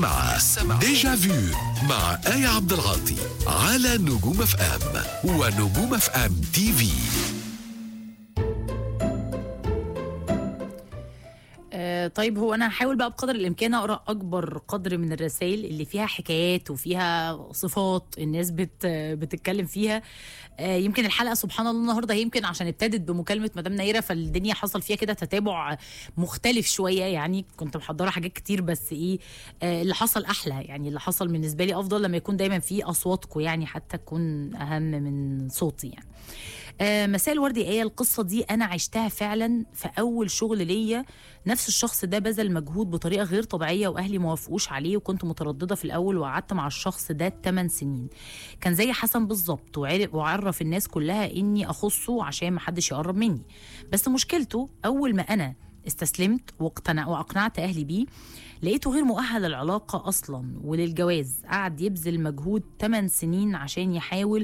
مع ديجا فيو مع آية عبد العاطي على نجوم اف ام ونجوم اف ام تي في آه، طيب هو انا هحاول بقى بقدر الامكان اقرا اكبر قدر من الرسائل اللي فيها حكايات وفيها صفات الناس بت بتتكلم فيها آه، يمكن الحلقه سبحان الله النهارده يمكن عشان ابتدت بمكالمه مدام نيره فالدنيا حصل فيها كده تتابع مختلف شويه يعني كنت محضره حاجات كتير بس ايه آه، اللي حصل احلى يعني اللي حصل بالنسبه لي افضل لما يكون دايما في اصواتكم يعني حتى تكون اهم من صوتي يعني آه، مساء الورد يا ايه القصه دي انا عشتها فعلا في اول شغل ليا نفس الشخص ده بذل مجهود بطريقه غير طبيعيه واهلي ما وافقوش عليه وكنت متردده في الاول وقعدت مع الشخص ده 8 سنين كان زي حسن بالظبط وعرف وعرف الناس كلها اني اخصه عشان ما حدش يقرب مني بس مشكلته اول ما انا استسلمت واقتنع واقنعت اهلي بيه لقيته غير مؤهل للعلاقه اصلا وللجواز قعد يبذل مجهود 8 سنين عشان يحاول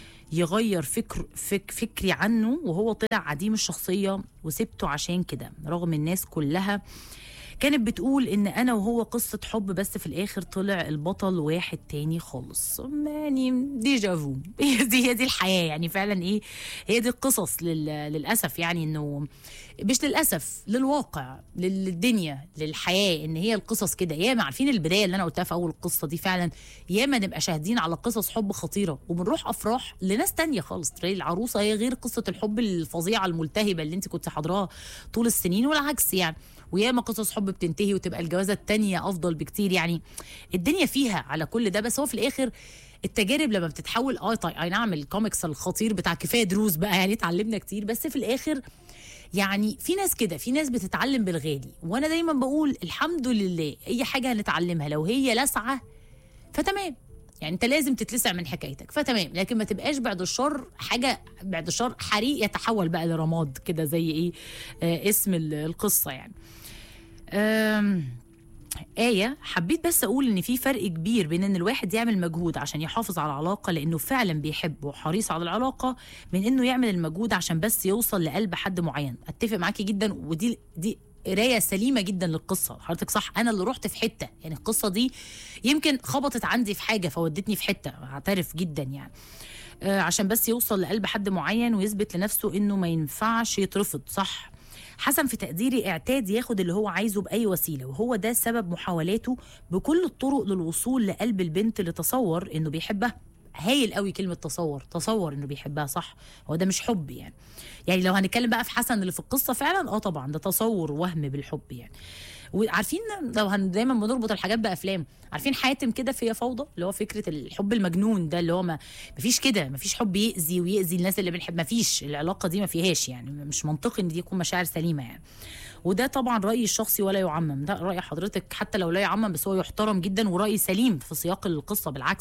يغير فكر فك فكري عنه وهو طلع عديم الشخصية وسبته عشان كده رغم الناس كلها كانت بتقول ان انا وهو قصة حب بس في الاخر طلع البطل واحد تاني خالص يعني ديجافو هي دي هي دي الحياة يعني فعلا ايه هي دي القصص لل... للأسف يعني انه مش للأسف للواقع للدنيا للحياة ان هي القصص كده ياما عارفين البداية اللي انا قلتها في اول القصة دي فعلا ياما نبقى شاهدين على قصص حب خطيرة وبنروح افراح لناس تانية خالص تلاقي العروسة هي غير قصة الحب الفظيعة الملتهبة اللي انت كنت حاضراها طول السنين والعكس يعني وياما قصص حب بتنتهي وتبقى الجوازه التانية افضل بكتير يعني الدنيا فيها على كل ده بس هو في الاخر التجارب لما بتتحول اه طيب اي نعم الكوميكس الخطير بتاع كفايه دروس بقى يعني اتعلمنا كتير بس في الاخر يعني في ناس كده في ناس بتتعلم بالغالي وانا دايما بقول الحمد لله اي حاجه هنتعلمها لو هي لسعه فتمام يعني انت لازم تتلسع من حكايتك فتمام لكن ما تبقاش بعد الشر حاجه بعد الشر حريق يتحول بقى لرماد كده زي ايه آه اسم ال- القصه يعني آم، آية حبيت بس أقول إن في فرق كبير بين إن الواحد يعمل مجهود عشان يحافظ على العلاقة لأنه فعلا بيحب وحريص على العلاقة من إنه يعمل المجهود عشان بس يوصل لقلب حد معين أتفق معاكي جدا ودي دي قرايه سليمه جدا للقصه حضرتك صح انا اللي رحت في حته يعني القصه دي يمكن خبطت عندي في حاجه فودتني في حته اعترف جدا يعني آه، عشان بس يوصل لقلب حد معين ويثبت لنفسه انه ما ينفعش يترفض صح حسن في تقديري اعتاد ياخد اللي هو عايزه باي وسيله وهو ده سبب محاولاته بكل الطرق للوصول لقلب البنت اللي تصور انه بيحبها هايل قوي كلمه تصور تصور انه بيحبها صح هو ده مش حب يعني يعني لو هنتكلم بقى في حسن اللي في القصه فعلا اه طبعا ده تصور وهم بالحب يعني وعارفين لو هن دايما بنربط الحاجات بافلام عارفين حاتم كده في فوضى اللي هو فكره الحب المجنون ده اللي هو ما مفيش كده مفيش حب يأذي ويأذي الناس اللي بنحب مفيش العلاقه دي ما فيهاش يعني مش منطقي ان دي يكون مشاعر سليمه يعني وده طبعا رايي الشخصي ولا يعمم ده راي حضرتك حتى لو لا يعمم بس هو يحترم جدا وراي سليم في سياق القصه بالعكس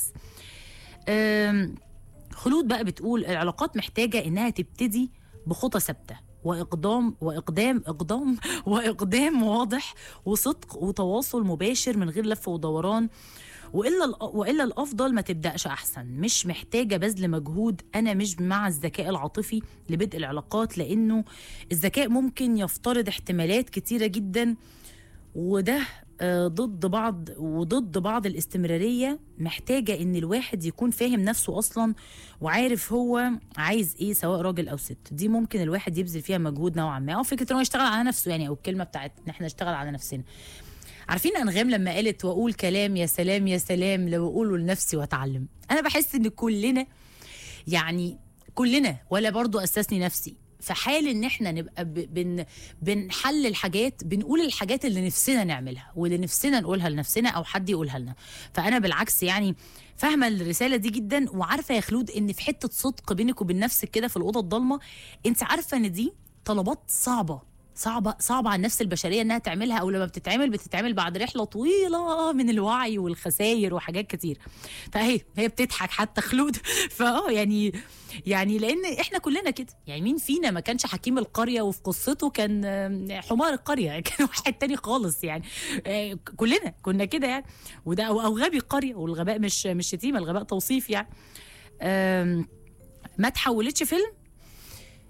أم، خلود بقى بتقول العلاقات محتاجة إنها تبتدي بخطى ثابتة وإقدام وإقدام إقدام وإقدام واضح وصدق وتواصل مباشر من غير لف ودوران والا الأ- والا الافضل ما تبداش احسن مش محتاجه بذل مجهود انا مش مع الذكاء العاطفي لبدء العلاقات لانه الذكاء ممكن يفترض احتمالات كتيره جدا وده آه، ضد بعض وضد بعض الاستمرارية محتاجة ان الواحد يكون فاهم نفسه اصلا وعارف هو عايز ايه سواء راجل او ست دي ممكن الواحد يبذل فيها مجهود نوعا ما او فكرة ان هو يشتغل على نفسه يعني او الكلمة بتاعت ان احنا نشتغل على نفسنا عارفين انغام لما قالت واقول كلام يا سلام يا سلام لو اقوله لنفسي واتعلم انا بحس ان كلنا يعني كلنا ولا برضو اسسني نفسي في حال ان احنا نبقى ب- بن بنحلل حاجات بنقول الحاجات اللي نفسنا نعملها واللي نفسنا نقولها لنفسنا او حد يقولها لنا فانا بالعكس يعني فاهمه الرساله دي جدا وعارفه يا خلود ان في حته صدق بينك وبين نفسك كده في الاوضه الضلمه انت عارفه ان دي طلبات صعبه صعبة صعبة على النفس البشرية انها تعملها او لما بتتعمل بتتعمل بعد رحلة طويلة من الوعي والخسائر وحاجات كتير فاهي هي بتضحك حتى خلود فاه يعني يعني لان احنا كلنا كده يعني مين فينا ما كانش حكيم القريه وفي قصته كان آم، حمار القريه كان واحد تاني خالص يعني آه، كلنا كنا كده يعني وده او أو غبي القريه والغباء مش مش شتيمه الغباء توصيف يعني آم، ما تحولتش فيلم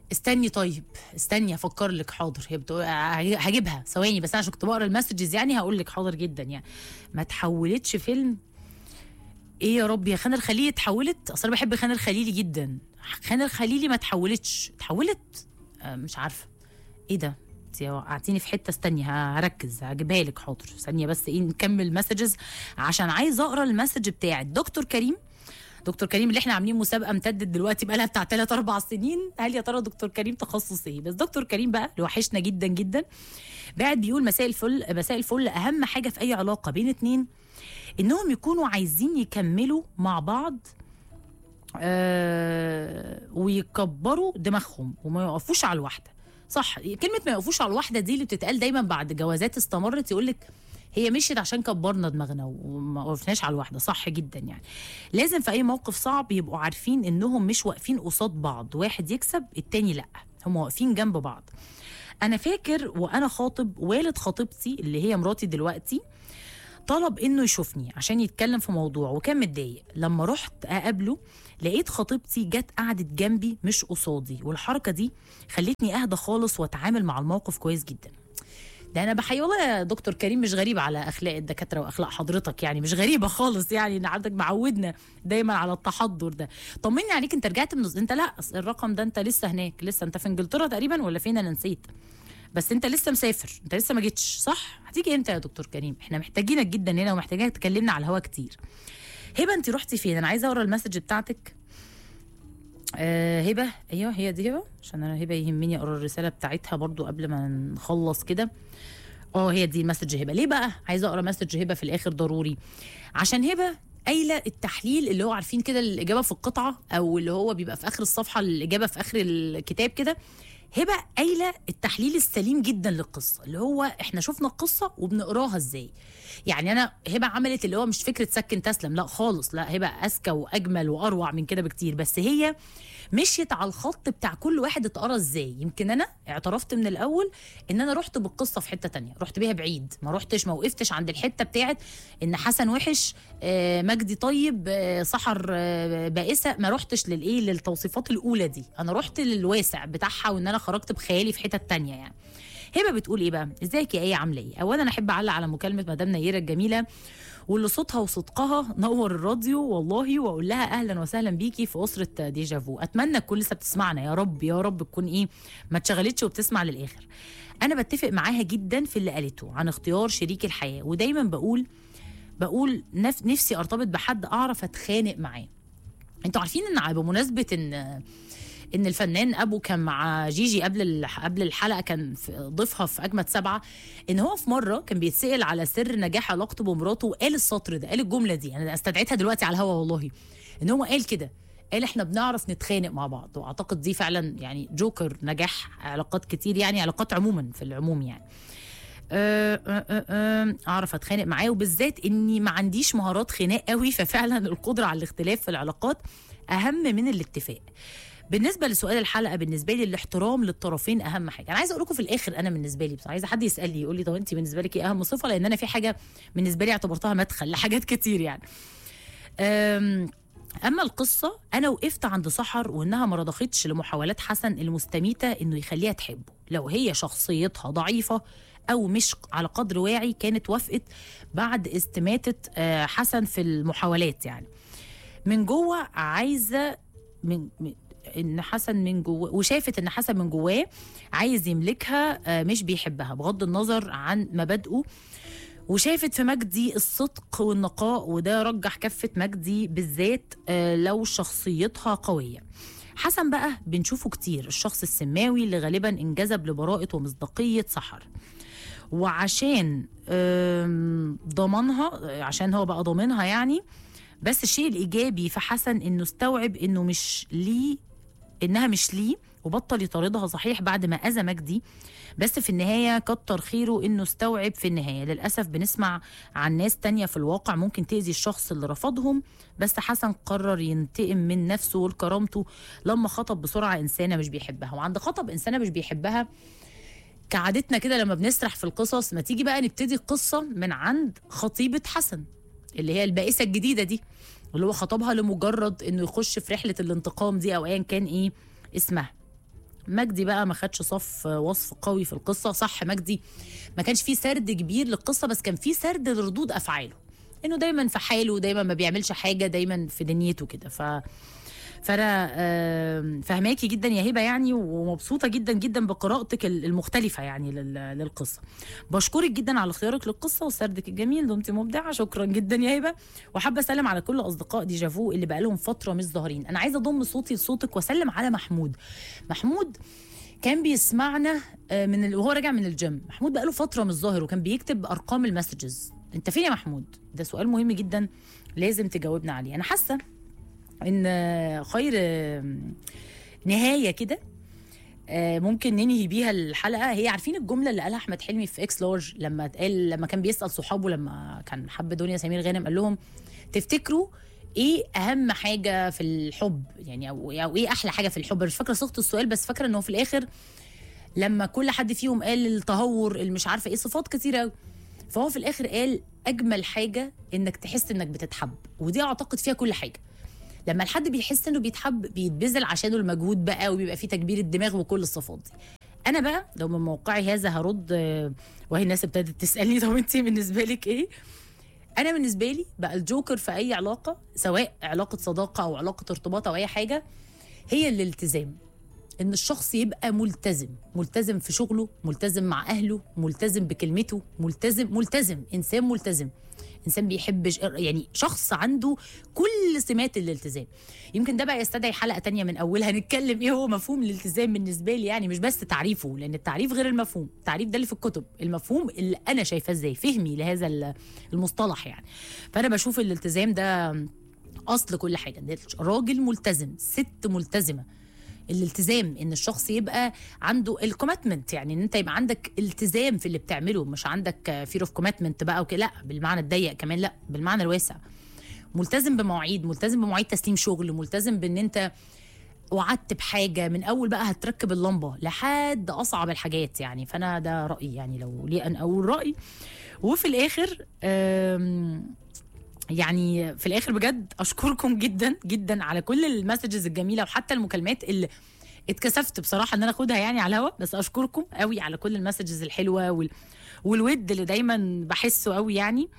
استني طيب استني افكر لك حاضر هي بتقول هجيبها ثواني بس انا عشان كنت بقرا المسجز يعني هقول لك حاضر جدا يعني ما تحولتش فيلم ايه يا رب يا خان الخليلي اتحولت اصل انا بحب خان الخليلي جدا خان الخليلي ما اتحولتش اتحولت آه مش عارفه ايه ده انت وقعتيني في حته استني ه- هركز هجيبها لك حاضر ثانيه بس ايه نكمل مسجز عشان عايزه اقرا المسج بتاع دكتور كريم دكتور كريم اللي احنا عاملين مسابقه امتدت دلوقتي بقى لها بتاع 3 4 سنين هل يا ترى دكتور كريم تخصص ايه بس دكتور كريم بقى اللي وحشنا جدا جدا بعد بيقول مساء الفل مساء الفل اهم حاجه في اي علاقه بين اتنين انهم يكونوا عايزين يكملوا مع بعض آه ويكبروا دماغهم وما يقفوش على الواحده صح كلمه ما يقفوش على الواحده دي اللي بتتقال دايما بعد جوازات استمرت يقول لك هي مشيت عشان كبرنا دماغنا وما وقفناش على الواحده صح جدا يعني لازم في اي موقف صعب يبقوا عارفين انهم مش واقفين قصاد بعض واحد يكسب التاني لا هم واقفين جنب بعض انا فاكر وانا خاطب والد خطيبتي اللي هي مراتي دلوقتي طلب انه يشوفني عشان يتكلم في موضوع وكان متضايق لما رحت اقابله لقيت خطيبتي جت قعدت جنبي مش قصادي والحركه دي خلتني اهدى خالص واتعامل مع الموقف كويس جدا ده انا بحي والله يا دكتور كريم مش غريب على اخلاق الدكاتره واخلاق حضرتك يعني مش غريبه خالص يعني ان عندك معودنا دايما على التحضر ده طمني عليك انت رجعت من انت لا الرقم ده انت لسه هناك لسه انت في انجلترا تقريبا ولا فين انا نسيت بس انت لسه مسافر انت لسه ما جيتش صح هتيجي امتى يا دكتور كريم احنا محتاجينك جدا هنا ومحتاجينك تكلمنا على الهوا كتير هبه انت رحتي فين انا عايزه اقرا المسج بتاعتك آه هبه ايوه هي دي هبه عشان انا هبه يهمني اقرا الرساله بتاعتها برضو قبل ما نخلص كده اه هي دي مسج هبه ليه بقى عايزه اقرا مسج هبه في الاخر ضروري عشان هبه قايله التحليل اللي هو عارفين كده الاجابه في القطعه او اللي هو بيبقى في اخر الصفحه الاجابه في اخر الكتاب كده هبه قايله التحليل السليم جدا للقصه اللي هو احنا شفنا القصه وبنقراها ازاي يعني انا هبه عملت اللي هو مش فكره سكن تسلم لا خالص لا هبه اذكى واجمل واروع من كده بكتير بس هي مشيت على الخط بتاع كل واحد اتقرا ازاي يمكن انا اعترفت من الاول ان انا رحت بالقصه في حته تانية رحت بيها بعيد ما رحتش ما وقفتش عند الحته بتاعت ان حسن وحش آه، مجدي طيب آه، سحر آه، بائسه ما رحتش للايه للتوصيفات الاولى دي انا رحت للواسع بتاعها وان انا خرجت بخيالي في حته تانية يعني هبه بتقول ايه بقى ازيك يا ايه عامله ايه اولا انا احب اعلق على مكالمه مدام نيره الجميله واللي صوتها وصدقها نور الراديو والله واقول لها اهلا وسهلا بيكي في اسره ديجافو اتمنى تكون لسه بتسمعنا يا رب يا رب تكون ايه ما اتشغلتش وبتسمع للاخر انا بتفق معاها جدا في اللي قالته عن اختيار شريك الحياه ودايما بقول بقول نف نفسي ارتبط بحد اعرف اتخانق معاه انتوا عارفين ان بمناسبه ان ان الفنان ابو كان مع جيجي قبل الح- قبل الحلقه كان في- ضيفها في اجمد سبعه ان هو في مره كان بيتسال على سر نجاح علاقته بمراته وقال السطر ده قال الجمله دي انا استدعيتها دلوقتي على الهوا والله ان هو قال كده قال احنا بنعرف نتخانق مع بعض واعتقد دي فعلا يعني جوكر نجاح علاقات كتير يعني علاقات عموما في العموم يعني أه أه أه أه اعرف اتخانق معاه وبالذات اني ما عنديش مهارات خناق قوي ففعلا القدره على الاختلاف في العلاقات اهم من الاتفاق بالنسبه لسؤال الحلقه بالنسبه لي الاحترام للطرفين اهم حاجه انا عايزه اقول لكم في الاخر انا بالنسبه لي بس عايزه حد يسال لي يقول لي طب انت بالنسبه لك ايه اهم صفه لان انا في حاجه بالنسبه لي اعتبرتها مدخل لحاجات كتير يعني أم اما القصه انا وقفت عند سحر وانها ما رضختش لمحاولات حسن المستميته انه يخليها تحبه لو هي شخصيتها ضعيفه او مش على قدر واعي كانت وافقت بعد استماته آه، حسن في المحاولات يعني من جوه عايزه من من- ان حسن من جوه وشافت ان حسن من جواه عايز يملكها آه، مش بيحبها بغض النظر عن مبادئه وشافت في مجدي الصدق والنقاء وده رجح كفة مجدي بالذات آه، لو شخصيتها قوية حسن بقى بنشوفه كتير الشخص السماوي اللي غالبا انجذب لبراءة ومصداقية سحر وعشان آم، ضمنها آه، عشان هو بقى ضامنها يعني بس الشيء الإيجابي في حسن إنه استوعب إنه مش ليه إنها مش ليه وبطل يطاردها صحيح بعد ما أذى مجدي بس في النهاية كتر خيره إنه استوعب في النهاية للأسف بنسمع عن ناس تانية في الواقع ممكن تأذي الشخص اللي رفضهم بس حسن قرر ينتقم من نفسه ولكرامته لما خطب بسرعة إنسانة مش بيحبها وعند خطب إنسانة مش بيحبها كعادتنا كده لما بنسرح في القصص ما تيجي بقى نبتدي القصة من عند خطيبة حسن اللي هي البائسة الجديدة دي اللي هو خطبها لمجرد انه يخش في رحلة الانتقام دي او ايا كان ايه اسمها مجدي بقى ما خدش صف وصف قوي في القصه صح مجدي ما كانش فيه سرد كبير للقصه بس كان فيه سرد لردود افعاله انه دايما في حاله دايما ما بيعملش حاجه دايما في دنيته كده ف فانا آم، فهماكي جدا يا هبه يعني ومبسوطه جدا جدا بقراءتك ال- المختلفه يعني لل- للقصه بشكرك جدا على اختيارك للقصه وسردك الجميل دمتي مبدعه شكرا جدا يا هبه وحابه اسلم على كل اصدقاء ديجافو اللي بقالهم فتره مش ظاهرين انا عايزه اضم صوتي لصوتك واسلم على محمود محمود كان بيسمعنا آه، من ال... وهو راجع من الجيم محمود بقاله فتره مش ظاهر وكان بيكتب ارقام المسجز انت فين يا محمود ده سؤال مهم جدا لازم تجاوبنا عليه انا حاسه ان آه، خير آه، نهايه كده آه، ممكن ننهي بيها الحلقه هي عارفين الجمله اللي قالها احمد حلمي في اكس لارج لما اتقال لما كان بيسال صحابه لما كان حب دنيا سمير غانم قال لهم تفتكروا ايه اهم حاجه في الحب يعني او, أو ايه احلى حاجه في الحب أنا مش فاكره صيغه السؤال بس فاكره انه في الاخر لما كل حد فيهم قال التهور المش عارفه ايه صفات كتيره قوي فهو في الاخر قال اجمل حاجه انك تحس انك بتتحب ودي اعتقد فيها كل حاجه لما الحد بيحس انه بيتحب بيتبذل عشانه المجهود بقى وبيبقى فيه تكبير الدماغ وكل الصفات دي انا بقى لو من موقعي هذا هرد آه، وهي الناس ابتدت تسالني طب انت بالنسبه لك ايه انا بالنسبه لي بقى الجوكر في اي علاقه سواء علاقه صداقه او علاقه ارتباط او اي حاجه هي الالتزام ان الشخص يبقى ملتزم ملتزم في شغله ملتزم مع اهله ملتزم بكلمته ملتزم ملتزم انسان ملتزم انسان بيحب ش- يعني شخص عنده كل سمات الالتزام يمكن ده بقى يستدعي حلقه تانية من اولها نتكلم ايه هو مفهوم الالتزام بالنسبه لي يعني مش بس تعريفه لان التعريف غير المفهوم التعريف ده اللي في الكتب المفهوم اللي انا شايفاه ازاي فهمي لهذا ال- المصطلح يعني فانا بشوف الالتزام ده اصل كل حاجه ده راجل ملتزم ست ملتزمه الالتزام ان الشخص يبقى عنده الكوميتمنت يعني ان انت يبقى عندك التزام في اللي بتعمله مش عندك فير اوف كوميتمنت بقى وكده لا بالمعنى الضيق كمان لا بالمعنى الواسع ملتزم بمواعيد ملتزم بمواعيد تسليم شغل ملتزم بان انت وعدت بحاجه من اول بقى هتركب اللمبه لحد اصعب الحاجات يعني فانا ده رايي يعني لو ليه ان اقول رايي وفي الاخر أم يعني في الاخر بجد اشكركم جدا جدا على كل المسجز الجميله وحتى المكالمات اللي اتكسفت بصراحه ان انا اخدها يعني على الهوا بس اشكركم قوي على كل المسجز الحلوه وال... والود اللي دايما بحسه قوي يعني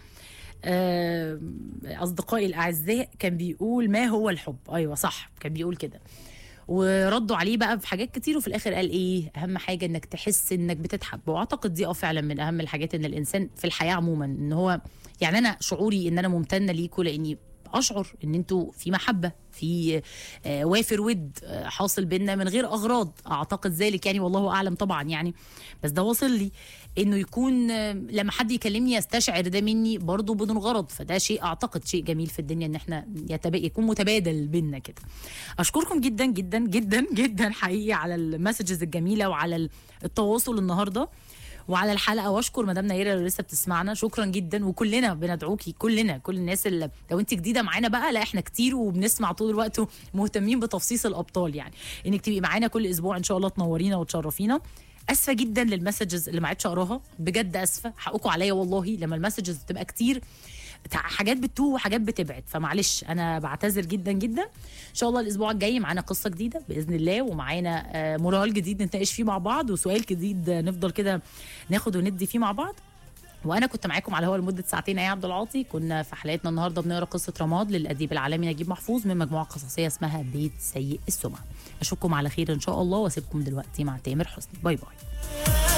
آه، اصدقائي الاعزاء كان بيقول ما هو الحب ايوه صح كان بيقول كده وردوا عليه بقى بحاجات كتير وفي الاخر قال ايه اهم حاجه انك تحس انك بتتحب واعتقد دي اه فعلا من اهم الحاجات ان الانسان في الحياه عموما ان هو يعني انا شعوري ان انا ممتنه ليكوا لاني اشعر ان انتوا في محبه في آه، وافر ود آه، حاصل بينا من غير اغراض اعتقد ذلك يعني والله اعلم طبعا يعني بس ده واصل لي انه يكون آه، لما حد يكلمني يستشعر ده مني برضه بدون غرض فده شيء اعتقد شيء جميل في الدنيا ان احنا يتب... يكون متبادل بينا كده اشكركم جدا جدا جدا جدا حقيقي على المسجز الجميله وعلى ال- التواصل النهارده وعلى الحلقه واشكر مدام نيره اللي لسه بتسمعنا شكرا جدا وكلنا بندعوكي كلنا كل الناس اللي لو انت جديده معانا بقى لا احنا كتير وبنسمع طول الوقت ومهتمين بتفصيص الابطال يعني انك تبقي معانا كل اسبوع ان شاء الله تنورينا وتشرفينا اسفه جدا للمسجز اللي ما عدتش اقراها بجد اسفه حقكم عليا والله لما المسجز بتبقى كتير تع- حاجات بتتوه وحاجات بتبعد فمعلش انا بعتذر جدا جدا ان شاء الله الاسبوع الجاي معانا قصه جديده باذن الله ومعانا آه، مورال جديد نتناقش فيه مع بعض وسؤال جديد آه، نفضل كده ناخد وندي فيه مع بعض وانا كنت معاكم على الهواء لمده ساعتين يا عبد العاطي كنا في حلقتنا النهارده بنقرا قصه رماد للاديب العالمي نجيب محفوظ من مجموعه قصصيه اسمها بيت سيء السمعه اشوفكم على خير ان شاء الله واسيبكم دلوقتي مع تامر حسني باي باي